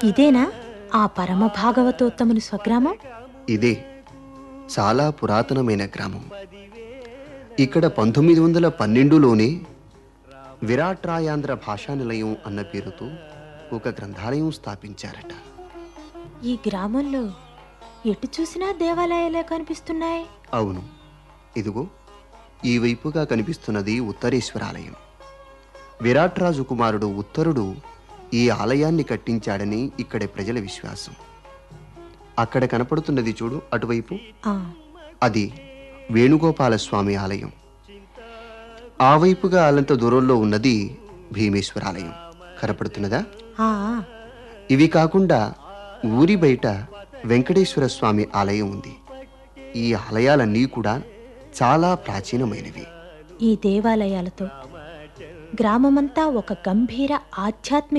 ఇదేనా ఆ పరమ భాగవతోత్తముని స్వగ్రామం ఇదే చాలా పురాతనమైన గ్రామం ఇక్కడ పంతొమ్మిది వందల పన్నెండులోనే విరాట్రాయాంధ్ర భాషా నిలయం అన్న పేరుతో ఒక గ్రంథాలయం స్థాపించారట ఈ గ్రామంలో ఎటు చూసినా దేవాలయాలే కనిపిస్తున్నాయి అవును ఇదిగో ఈ వైపుగా కనిపిస్తున్నది ఉత్తరేశ్వరాలయం విరాట్రాజు కుమారుడు ఉత్తరుడు ఈ ఆలయాన్ని కట్టించాడని ఇక్కడి ప్రజల విశ్వాసం అక్కడ కనపడుతున్నది చూడు అటువైపు ఆ అది వేణుగోపాల స్వామి ఆలయం ఆ వైపుగా అలంత దూరంలో ఉన్నది భీమేశ్వరాలయం కనపడుతున్నదా ఆ ఇవి కాకుండా ఊరి బయట వెంకటేశ్వర స్వామి ఆలయం ఉంది ఈ ఆలయాలన్నీ కూడా చాలా ప్రాచీనమైనవి ఈ దేవాలయాలతో గ్రామమంతా ఒక గంభీర ఆధ్యాత్మిక